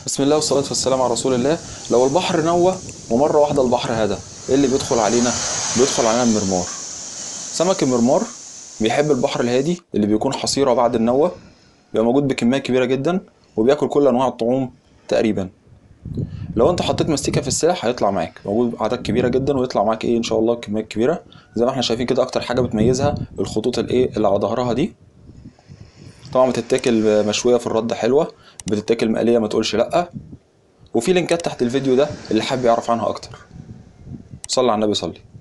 بسم الله والصلاة والسلام على رسول الله لو البحر نوى ومرة واحدة البحر هدى ايه اللي بيدخل علينا بيدخل علينا المرمار سمك المرمار بيحب البحر الهادي اللي بيكون حصيرة بعد النوى بيبقى موجود بكميات كبيرة جدا وبياكل كل انواع الطعوم تقريبا لو انت حطيت مستيكة في السلاح هيطلع معاك موجود اعداد كبيرة جدا ويطلع معاك ايه ان شاء الله كميات كبيرة زي ما احنا شايفين كده اكتر حاجة بتميزها الخطوط الايه اللي على ظهرها دي طبعا بتتاكل مشوية في الرد حلوة بتتاكل مقلية ما تقولش لأ وفي لينكات تحت الفيديو ده اللي حابب يعرف عنها أكتر صلي على النبي صلي